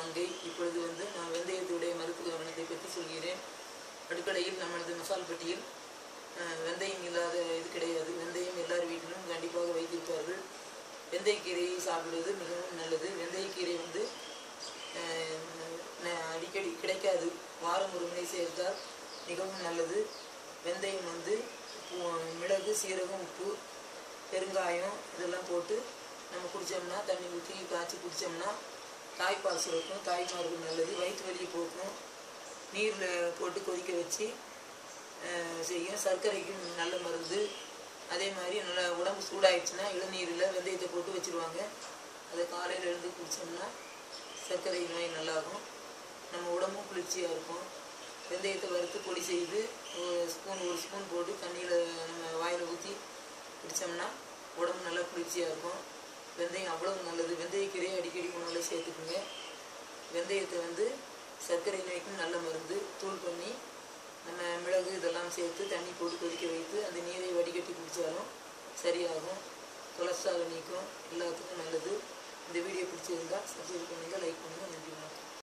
மங்கை இப்பொழுது வந்து நான் வெந்தயத்துடைய மருத்துவ கவனத்தை பற்றி சொல்கிறேன் அடுக்கலையில் நமது மசால் பெட்டியில் அஹ், வெந்தயம் இல்லாத இது கிடையாது வெந்தயம் எல்லார் வீட்டிலும் கண்டிப்பாக வைத்திருப்பார்கள் வெந்தயக்கீரையை சாப்பிடுவது மிகவும் நல்லது வெந்தயக்கீரை வந்து அஹ், ந- அடிக்கடி கிடைக்காது வாரம் ஒரு முறை சேர்த்தால் மிகவும் நல்லது வெந்தயம் வந்து உப்பு- மிளகு சீரகம் உப்பு பெருங்காயம் இதெல்லாம் போட்டு நம்ம குடித்தோம்னா தண்ணி ஊற்றி காய்ச்சி குடித்தோம்னா தாய்ப்பால் சுரக்கும் தாய்மாருக்கு நல்லது வயிற்று வலியை போக்கும் நீரில் போட்டு கொதிக்க வச்சு அஹ், செய்யும் சர்க்கரைக்கும் நல்ல மருந்து அதே மாதிரி நல்லா உடம்பு சூடாயிடுச்சுன்னா இளநீரில் வெந்தயத்தை போட்டு வச்சுருவாங்க அதை காலையில் எழுந்து குடித்தோம்னா சர்க்கரை நோய் நல்லாகும் நம்ம உடம்பும் குளிர்ச்சியாக இருக்கும் வெந்தயத்தை வறுத்து பொடி செய்து ஒரு ஸ்பூன் ஒரு ஸ்பூன் போட்டு தண்ணியில் நம்ம வாயில் ஊற்றி குடித்தோம்னா உடம்பு நல்லா குளிர்ச்சியாக இருக்கும் வெந்தயம் அவ்வளவு நல்லது வெந்தயக்கீரையை அடிக்கடி உணவில் சேர்த்துக்குங்க வெந்தயத்தை வந்து சர்க்கரை நோய்க்கும் நல்ல மருந்து தூள் பண்ணி நம்ம மிளகு இதெல்லாம் சேர்த்து தண்ணி போட்டு கொதிக்க வைத்து அந்த நீரை வடிகட்டி குடித்தாலும் சரியாகும் கொலஸ்ட்ரால் நீக்கும் எல்லாத்துக்கும் நல்லது இந்த வீடியோ பிடிச்சிருந்தா சப்ஸ்கிரைப் பண்ணுங்கள் லைக் பண்ணுங்கள் நன்றி வணக்கம்